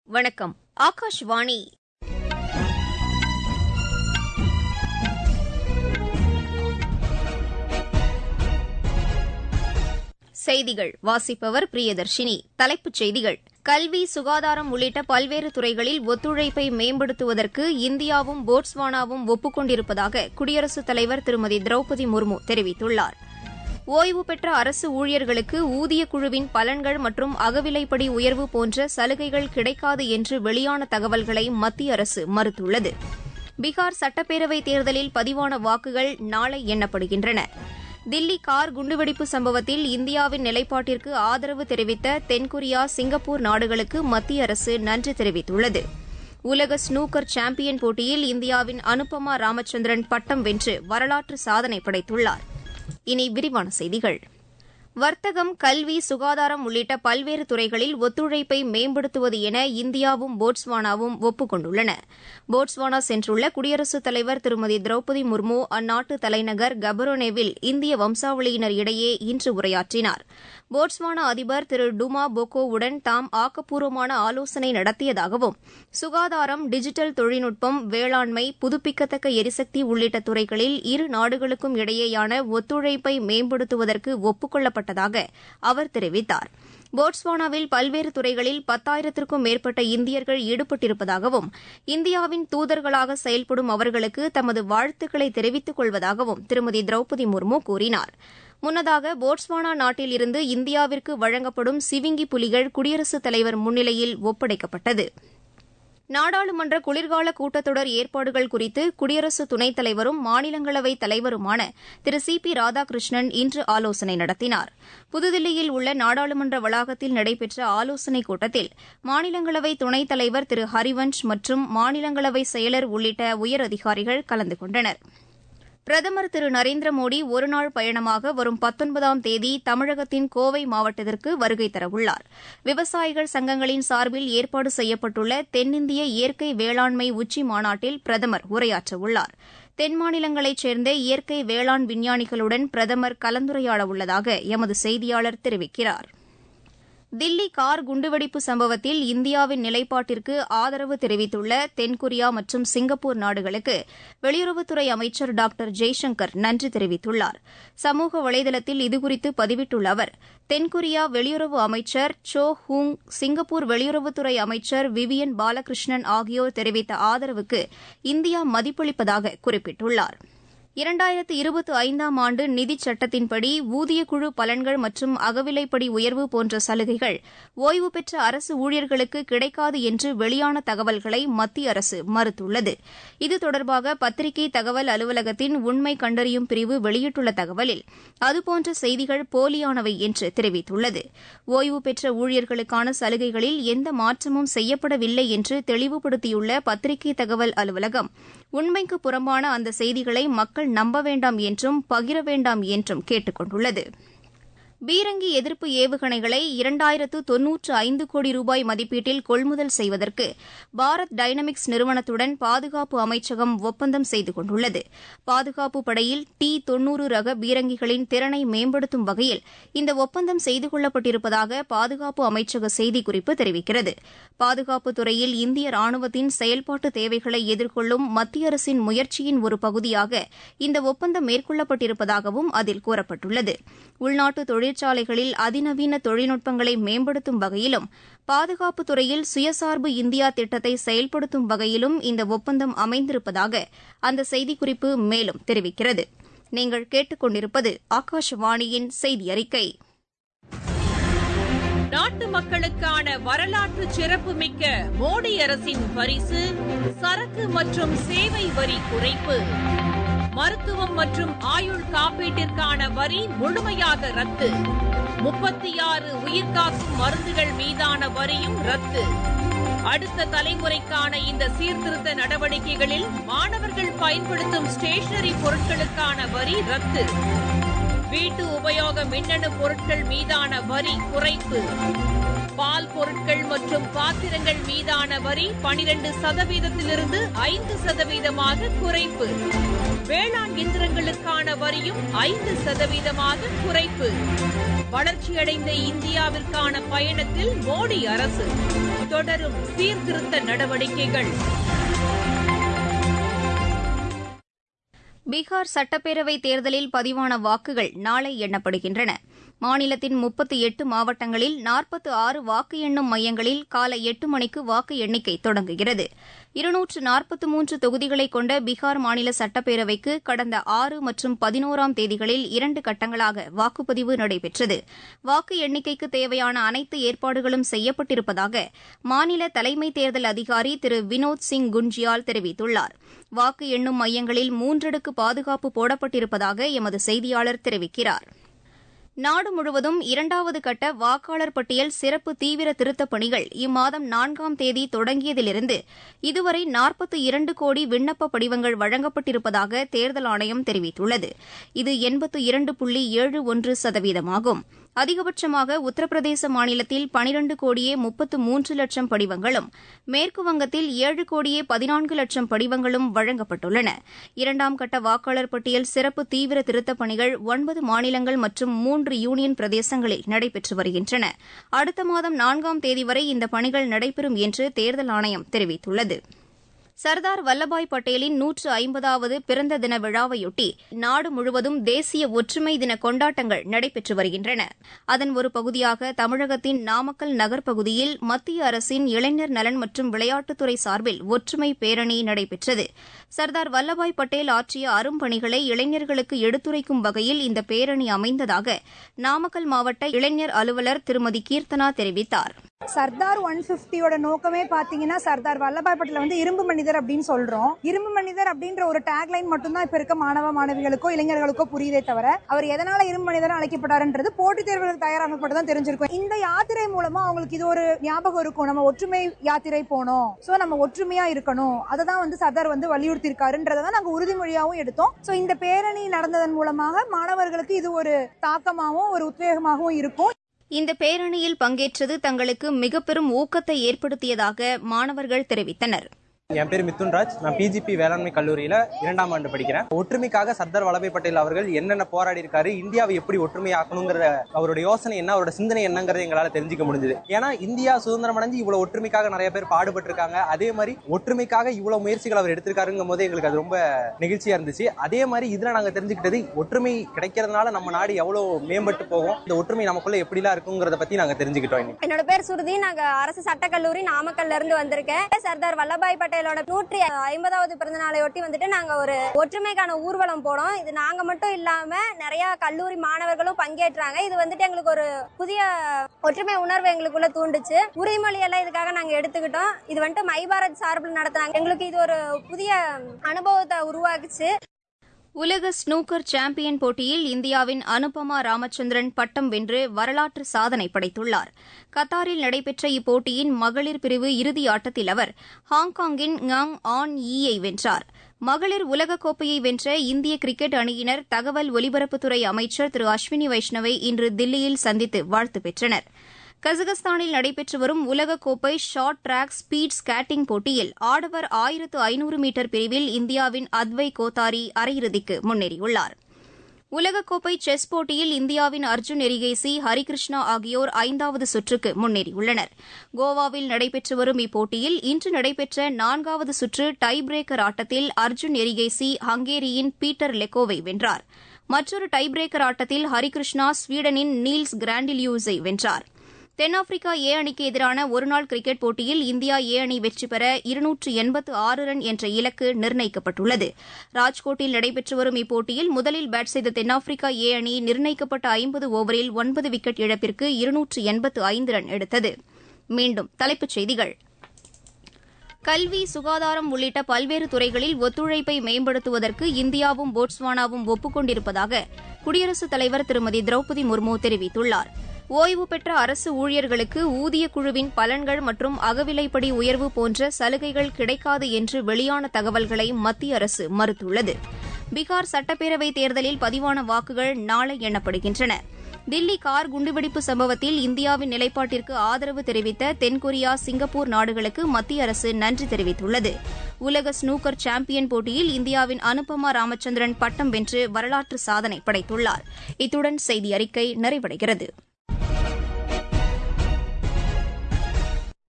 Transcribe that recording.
வணக்கம் ஆகாஷ்வாணி செய்திகள் வாசிப்பவர் பிரியதர்ஷினி தலைப்புச் செய்திகள் கல்வி சுகாதாரம் உள்ளிட்ட பல்வேறு துறைகளில் ஒத்துழைப்பை மேம்படுத்துவதற்கு இந்தியாவும் போட்ஸ்வானாவும் ஒப்புக் கொண்டிருப்பதாக குடியரசுத் தலைவர் திருமதி திரௌபதி முர்மு தெரிவித்துள்ளார் ஓய்வு பெற்ற அரசு ஊழியர்களுக்கு ஊதியக் குழுவின் பலன்கள் மற்றும் அகவிலைப்படி உயர்வு போன்ற சலுகைகள் கிடைக்காது என்று வெளியான தகவல்களை மத்திய அரசு மறுத்துள்ளது பீகார் சட்டப்பேரவைத் தேர்தலில் பதிவான வாக்குகள் நாளை எண்ணப்படுகின்றன தில்லி கார் குண்டுவெடிப்பு சம்பவத்தில் இந்தியாவின் நிலைப்பாட்டிற்கு ஆதரவு தெரிவித்த தென்கொரியா சிங்கப்பூர் நாடுகளுக்கு மத்திய அரசு நன்றி தெரிவித்துள்ளது உலக ஸ்னூக்கர் சாம்பியன் போட்டியில் இந்தியாவின் அனுபமா ராமச்சந்திரன் பட்டம் வென்று வரலாற்று சாதனை படைத்துள்ளார் இனி விரிவான செய்திகள் வர்த்தகம் கல்வி சுகாதாரம் உள்ளிட்ட பல்வேறு துறைகளில் ஒத்துழைப்பை மேம்படுத்துவது என இந்தியாவும் போட்ஸ்வானாவும் ஒப்புக் கொண்டுள்ளன போட்ஸ்வானா சென்றுள்ள குடியரசுத் தலைவர் திருமதி திரௌபதி முர்மு அந்நாட்டு தலைநகர் கபரோனேவில் இந்திய வம்சாவளியினர் இடையே இன்று உரையாற்றினார் போட்ஸ்வானா அதிபர் திரு டுமா பொக்கோவுடன் தாம் ஆக்கப்பூர்வமான ஆலோசனை நடத்தியதாகவும் சுகாதாரம் டிஜிட்டல் தொழில்நுட்பம் வேளாண்மை புதுப்பிக்கத்தக்க எரிசக்தி உள்ளிட்ட துறைகளில் இரு நாடுகளுக்கும் இடையேயான ஒத்துழைப்பை மேம்படுத்துவதற்கு ஒப்புக் கொள்ளப்பட்டதாக அவர் தெரிவித்தார் போட்ஸ்வானாவில் பல்வேறு துறைகளில் பத்தாயிரத்திற்கும் மேற்பட்ட இந்தியர்கள் ஈடுபட்டிருப்பதாகவும் இந்தியாவின் தூதர்களாக செயல்படும் அவர்களுக்கு தமது வாழ்த்துக்களை தெரிவித்துக் கொள்வதாகவும் திருமதி திரௌபதி முர்மு கூறினார் முன்னதாக போட்ஸ்வானா நாட்டில் இருந்து இந்தியாவிற்கு வழங்கப்படும் சிவிங்கி புலிகள் குடியரசுத் தலைவர் முன்னிலையில் ஒப்படைக்கப்பட்டது நாடாளுமன்ற குளிர்கால கூட்டத்தொடர் ஏற்பாடுகள் குறித்து குடியரசு துணைத் தலைவரும் மாநிலங்களவை தலைவருமான திரு சி பி ராதாகிருஷ்ணன் இன்று ஆலோசனை நடத்தினார் புதுதில்லியில் உள்ள நாடாளுமன்ற வளாகத்தில் நடைபெற்ற ஆலோசனைக் கூட்டத்தில் மாநிலங்களவை துணைத் தலைவர் திரு ஹரிவன்ஷ் மற்றும் மாநிலங்களவை செயலர் உள்ளிட்ட உயரதிகாரிகள் கலந்து கொண்டனர் பிரதமர் திரு நரேந்திர மோடி ஒருநாள் பயணமாக வரும் பத்தொன்பதாம் தேதி தமிழகத்தின் கோவை மாவட்டத்திற்கு வருகை தரவுள்ளார் விவசாயிகள் சங்கங்களின் சார்பில் ஏற்பாடு செய்யப்பட்டுள்ள தென்னிந்திய இயற்கை வேளாண்மை உச்சி மாநாட்டில் பிரதமர் உரையாற்றவுள்ளார் தென் மாநிலங்களைச் சேர்ந்த இயற்கை வேளாண் விஞ்ஞானிகளுடன் பிரதமர் கலந்துரையாட உள்ளதாக எமது செய்தியாளர் தெரிவிக்கிறார் தில்லி கார் குண்டுவெடிப்பு சம்பவத்தில் இந்தியாவின் நிலைப்பாட்டிற்கு ஆதரவு தெரிவித்துள்ள தென்கொரியா மற்றும் சிங்கப்பூர் நாடுகளுக்கு வெளியுறவுத்துறை அமைச்சர் டாக்டர் ஜெய்சங்கர் நன்றி தெரிவித்துள்ளார் சமூக வலைதளத்தில் இதுகுறித்து பதிவிட்டுள்ள அவர் தென்கொரியா வெளியுறவு அமைச்சர் சோ ஹூங் சிங்கப்பூர் வெளியுறவுத்துறை அமைச்சர் விவியன் பாலகிருஷ்ணன் ஆகியோர் தெரிவித்த ஆதரவுக்கு இந்தியா மதிப்பளிப்பதாக குறிப்பிட்டுள்ளாா் இரண்டாயிரத்து இருபத்தி ஐந்தாம் ஆண்டு நிதிச் சட்டத்தின்படி ஊதியக்குழு பலன்கள் மற்றும் அகவிலைப்படி உயர்வு போன்ற சலுகைகள் ஓய்வு பெற்ற அரசு ஊழியர்களுக்கு கிடைக்காது என்று வெளியான தகவல்களை மத்திய அரசு மறுத்துள்ளது இது தொடர்பாக பத்திரிகை தகவல் அலுவலகத்தின் உண்மை கண்டறியும் பிரிவு வெளியிட்டுள்ள தகவலில் அதுபோன்ற செய்திகள் போலியானவை என்று தெரிவித்துள்ளது ஓய்வு பெற்ற ஊழியர்களுக்கான சலுகைகளில் எந்த மாற்றமும் செய்யப்படவில்லை என்று தெளிவுபடுத்தியுள்ள பத்திரிகை தகவல் அலுவலகம் உண்மைக்கு புறம்பான அந்த செய்திகளை மக்கள் நம்ப வேண்டாம் என்றும் பகிர வேண்டாம் என்றும் கேட்டுக் கொண்டுள்ளது பீரங்கி எதிர்ப்பு ஏவுகணைகளை இரண்டாயிரத்து தொன்னூற்று ஐந்து கோடி ரூபாய் மதிப்பீட்டில் கொள்முதல் செய்வதற்கு பாரத் டைனமிக்ஸ் நிறுவனத்துடன் பாதுகாப்பு அமைச்சகம் ஒப்பந்தம் செய்து கொண்டுள்ளது பாதுகாப்பு படையில் டி தொன்னூறு ரக பீரங்கிகளின் திறனை மேம்படுத்தும் வகையில் இந்த ஒப்பந்தம் செய்து கொள்ளப்பட்டிருப்பதாக பாதுகாப்பு அமைச்சக செய்திக்குறிப்பு தெரிவிக்கிறது பாதுகாப்பு துறையில் இந்திய ராணுவத்தின் செயல்பாட்டு தேவைகளை எதிர்கொள்ளும் மத்திய அரசின் முயற்சியின் ஒரு பகுதியாக இந்த ஒப்பந்தம் மேற்கொள்ளப்பட்டிருப்பதாகவும் அதில் கூறப்பட்டுள்ளது உள்நாட்டு தொழிற்சாலைகளில் அதிநவீன தொழில்நுட்பங்களை மேம்படுத்தும் வகையிலும் பாதுகாப்பு துறையில் சுயசார்பு இந்தியா திட்டத்தை செயல்படுத்தும் வகையிலும் இந்த ஒப்பந்தம் அமைந்திருப்பதாக அந்த செய்திக்குறிப்பு மேலும் தெரிவிக்கிறது நீங்கள் கேட்டுக்கொண்டிருப்பது ஆகாஷவாணியின் செய்தி அறிக்கை நாட்டு மக்களுக்கான வரலாற்று சிறப்புமிக்க மோடி அரசின் பரிசு சரக்கு மற்றும் சேவை வரி குறைப்பு மருத்துவம் மற்றும் ஆயுள் காப்பீட்டிற்கான வரி முழுமையாக ரத்து முப்பத்தி ஆறு உயிர்காக்கும் மருந்துகள் மீதான வரியும் ரத்து அடுத்த தலைமுறைக்கான இந்த சீர்திருத்த நடவடிக்கைகளில் மாணவர்கள் பயன்படுத்தும் ஸ்டேஷனரி பொருட்களுக்கான வரி ரத்து வீட்டு உபயோக மின்னணு பொருட்கள் மீதான வரி குறைப்பு பால் பொருட்கள் மற்றும் பாத்திரங்கள் மீதான வரி பனிரெண்டு சதவீதத்திலிருந்து ஐந்து சதவீதமாக குறைப்பு வேளாண் இயந்திரங்களுக்கான வரியும் ஐந்து சதவீதமாக குறைப்பு வளர்ச்சியடைந்த இந்தியாவிற்கான பயணத்தில் மோடி அரசு தொடரும் சீர்திருத்த நடவடிக்கைகள் பீகார் சட்டப்பேரவைத் தேர்தலில் பதிவான வாக்குகள் நாளை எண்ணப்படுகின்றன மாநிலத்தின் முப்பத்தி எட்டு மாவட்டங்களில் நாற்பத்து ஆறு வாக்கு எண்ணும் மையங்களில் காலை எட்டு மணிக்கு வாக்கு எண்ணிக்கை தொடங்குகிறது இருநூற்று நாற்பத்து மூன்று தொகுதிகளை கொண்ட பீகார் மாநில சட்டப்பேரவைக்கு கடந்த ஆறு மற்றும் பதினோராம் தேதிகளில் இரண்டு கட்டங்களாக வாக்குப்பதிவு நடைபெற்றது வாக்கு எண்ணிக்கைக்கு தேவையான அனைத்து ஏற்பாடுகளும் செய்யப்பட்டிருப்பதாக மாநில தலைமை தேர்தல் அதிகாரி திரு வினோத் சிங் குன்ஜியால் தெரிவித்துள்ளார் வாக்கு எண்ணும் மையங்களில் மூன்றடுக்கு பாதுகாப்பு போடப்பட்டிருப்பதாக எமது செய்தியாளர் தெரிவிக்கிறார் நாடு முழுவதும் இரண்டாவது கட்ட வாக்காளர் பட்டியல் சிறப்பு தீவிர திருத்தப் பணிகள் இம்மாதம் நான்காம் தேதி தொடங்கியதிலிருந்து இதுவரை நாற்பத்தி இரண்டு கோடி விண்ணப்ப படிவங்கள் வழங்கப்பட்டிருப்பதாக தேர்தல் ஆணையம் தெரிவித்துள்ளது இது எண்பத்து இரண்டு புள்ளி ஏழு ஒன்று சதவீதமாகும் அதிகபட்சமாக உத்தரப்பிரதேச மாநிலத்தில் பனிரண்டு கோடியே முப்பத்து மூன்று லட்சம் படிவங்களும் மேற்குவங்கத்தில் ஏழு கோடியே பதினான்கு லட்சம் படிவங்களும் வழங்கப்பட்டுள்ளன இரண்டாம் கட்ட வாக்காளர் பட்டியல் சிறப்பு தீவிர திருத்தப் பணிகள் ஒன்பது மாநிலங்கள் மற்றும் மூன்று யூனியன் பிரதேசங்களில் நடைபெற்று வருகின்றன அடுத்த மாதம் நான்காம் தேதி வரை இந்த பணிகள் நடைபெறும் என்று தேர்தல் ஆணையம் தெரிவித்துள்ளது சர்தார் வல்லபாய் பட்டேலின் நூற்று ஐம்பதாவது பிறந்த தின விழாவையொட்டி நாடு முழுவதும் தேசிய ஒற்றுமை தின கொண்டாட்டங்கள் நடைபெற்று வருகின்றன அதன் ஒரு பகுதியாக தமிழகத்தின் நாமக்கல் நகர் பகுதியில் மத்திய அரசின் இளைஞர் நலன் மற்றும் விளையாட்டுத்துறை சார்பில் ஒற்றுமை பேரணி நடைபெற்றது சர்தார் வல்லபாய் பட்டேல் ஆற்றிய அரும்பணிகளை இளைஞர்களுக்கு எடுத்துரைக்கும் வகையில் இந்த பேரணி அமைந்ததாக நாமக்கல் மாவட்ட இளைஞர் அலுவலர் திருமதி கீர்த்தனா தெரிவித்தார் சர்தார் ஒன் பிப்டியோட நோக்கமே பாத்தீங்கன்னா சர்தார் வல்லபாய் பட்டேல் வந்து இரும்பு மனிதர் அப்படின்னு சொல்றோம் இரும்பு மனிதர் அப்படின்ற ஒரு டேக்லைன் மட்டும் தான் இப்ப இருக்க மாணவ மாணவிகளுக்கோ இளைஞர்களுக்கோ புரியுதே தவிர அவர் எதனால இரும்பு மனிதர் அழைக்கப்பட்டாருன்றது போட்டித் தேர்வுகளுக்கு தயாராகப்பட்டு தான் தெரிஞ்சிருக்கும் இந்த யாத்திரை மூலமா அவங்களுக்கு இது ஒரு ஞாபகம் இருக்கும் நம்ம ஒற்றுமை யாத்திரை போனோம் சோ நம்ம ஒற்றுமையா இருக்கணும் அதை தான் வந்து சர்தார் வந்து வலியுறுத்தி இருக்காருன்றதை தான் நாங்க உறுதிமொழியாவும் எடுத்தோம் சோ இந்த பேரணி நடந்ததன் மூலமாக மாணவர்களுக்கு இது ஒரு தாக்கமாகவும் ஒரு உத்வேகமாகவும் இருக்கும் இந்த பேரணியில் பங்கேற்றது தங்களுக்கு மிக பெரும் ஊக்கத்தை ஏற்படுத்தியதாக மாணவர்கள் தெரிவித்தனர் என் பேர் மிதுன்ராஜ் நான் பிஜிபி வேளாண்மை கல்லூரியில இரண்டாம் ஆண்டு படிக்கிறேன் ஒற்றுமைக்காக சர்தார் வல்லபாய் பட்டேல் அவர்கள் என்னென்ன போராடி இருக்காரு இந்தியாவை எப்படி ஒற்றுமையாக்கணுங்கிற அவருடைய யோசனை என்ன அவரோட சிந்தனை என்னங்கிறத எங்களால தெரிஞ்சுக்க முடிஞ்சது ஏன்னா இந்தியா சுதந்திரம் அடைஞ்சு இவ்வளவு ஒற்றுமைக்காக நிறைய பேர் பாடுபட்டு இருக்காங்க அதே மாதிரி ஒற்றுமைக்காக இவ்வளவு முயற்சிகள் அவர் எடுத்திருக்காருங்கும் போது எங்களுக்கு அது ரொம்ப நெகிழ்ச்சியா இருந்துச்சு அதே மாதிரி இதுல நாங்க தெரிஞ்சுக்கிட்டது ஒற்றுமை கிடைக்கிறதுனால நம்ம நாடு எவ்வளவு மேம்பட்டு போகும் இந்த ஒற்றுமை நமக்குள்ள எப்படிலாம் இருக்குங்கிறத பத்தி நாங்க தெரிஞ்சுக்கிட்டோம் இன்னைக்கு. என்னோட பேர் சுருதி நாங்க அரசு சட்டக்கல்லூரி நாமக்கல்ல இருந்து வந்திருக்கேன் சர்தார் வல்லபாய் பட்டேலோட நூற்றி ஐம்பதாவது பிறந்த நாளை ஒட்டி வந்துட்டு நாங்க ஒரு ஒற்றுமைக்கான ஊர்வலம் போனோம் இது நாங்க மட்டும் இல்லாம நிறைய கல்லூரி மாணவர்களும் பங்கேற்றாங்க இது வந்துட்டு எங்களுக்கு ஒரு புதிய ஒற்றுமை உணர்வு எங்களுக்குள்ள தூண்டுச்சு உறுதிமொழி எல்லாம் இதுக்காக நாங்க எடுத்துக்கிட்டோம் இது வந்துட்டு மை பாரத் சார்பில் நடத்தினாங்க எங்களுக்கு இது ஒரு புதிய அனுபவத்தை உருவாக்குச்சு உலக ஸ்னூக்கர் சாம்பியன் போட்டியில் இந்தியாவின் அனுபமா ராமச்சந்திரன் பட்டம் வென்று வரலாற்று சாதனை படைத்துள்ளார் கத்தாரில் நடைபெற்ற இப்போட்டியின் மகளிர் பிரிவு இறுதி ஆட்டத்தில் அவர் ஹாங்காங்கின் ஞாங் ஆன் ஈயை வென்றார் மகளிர் உலகக்கோப்பையை வென்ற இந்திய கிரிக்கெட் அணியினர் தகவல் ஒலிபரப்புத்துறை அமைச்சர் திரு அஸ்வினி வைஷ்ணவை இன்று தில்லியில் சந்தித்து வாழ்த்து பெற்றனர் கஜகஸ்தானில் நடைபெற்று வரும் உலகக்கோப்பை ஷார்ட் டிராக் ஸ்பீட் ஸ்கேட்டிங் போட்டியில் ஆடவர் ஆயிரத்து ஐநூறு மீட்டர் பிரிவில் இந்தியாவின் அத்வை கோத்தாரி அரையிறுதிக்கு முன்னேறியுள்ளார் உலகக்கோப்பை செஸ் போட்டியில் இந்தியாவின் அர்ஜுன் எரிகேசி ஹரிகிருஷ்ணா ஆகியோர் ஐந்தாவது சுற்றுக்கு முன்னேறியுள்ளனர் கோவாவில் நடைபெற்று வரும் இப்போட்டியில் இன்று நடைபெற்ற நான்காவது சுற்று டை பிரேக்கர் ஆட்டத்தில் அர்ஜுன் எரிகேசி ஹங்கேரியின் பீட்டர் லெக்கோவை வென்றார் மற்றொரு டை பிரேக்கர் ஆட்டத்தில் ஹரிகிருஷ்ணா ஸ்வீடனின் நீல்ஸ் கிராண்டிலியூஸை வென்றார் தென்னாப்பிரிக்கா ஏ அணிக்கு எதிரான ஒருநாள் கிரிக்கெட் போட்டியில் இந்தியா ஏ அணி வெற்றி பெற இருநூற்று எண்பத்து ஆறு ரன் என்ற இலக்கு நிர்ணயிக்கப்பட்டுள்ளது ராஜ்கோட்டில் நடைபெற்று வரும் இப்போட்டியில் முதலில் பேட் செய்த தென்னாப்பிரிக்கா ஏ அணி நிர்ணயிக்கப்பட்ட ஐம்பது ஓவரில் ஒன்பது விக்கெட் இழப்பிற்கு இருநூற்று எண்பத்து ஐந்து ரன் எடுத்தது மீண்டும் தலைப்புச் செய்திகள் கல்வி சுகாதாரம் உள்ளிட்ட பல்வேறு துறைகளில் ஒத்துழைப்பை மேம்படுத்துவதற்கு இந்தியாவும் போட்ஸ்வானாவும் ஒப்புக் கொண்டிருப்பதாக குடியரசுத் தலைவர் திருமதி திரௌபதி முர்மு தெரிவித்துள்ளார் ஓய்வு பெற்ற அரசு ஊழியர்களுக்கு ஊதிய குழுவின் பலன்கள் மற்றும் அகவிலைப்படி உயர்வு போன்ற சலுகைகள் கிடைக்காது என்று வெளியான தகவல்களை மத்திய அரசு மறுத்துள்ளது பீகார் சட்டப்பேரவைத் தேர்தலில் பதிவான வாக்குகள் நாளை எண்ணப்படுகின்றன தில்லி கார் குண்டுவெடிப்பு சம்பவத்தில் இந்தியாவின் நிலைப்பாட்டிற்கு ஆதரவு தெரிவித்த தென்கொரியா சிங்கப்பூர் நாடுகளுக்கு மத்திய அரசு நன்றி தெரிவித்துள்ளது உலக ஸ்னூக்கர் சாம்பியன் போட்டியில் இந்தியாவின் அனுபமா ராமச்சந்திரன் பட்டம் வென்று வரலாற்று சாதனை படைத்துள்ளார் இத்துடன் செய்தி அறிக்கை நிறைவடைகிறது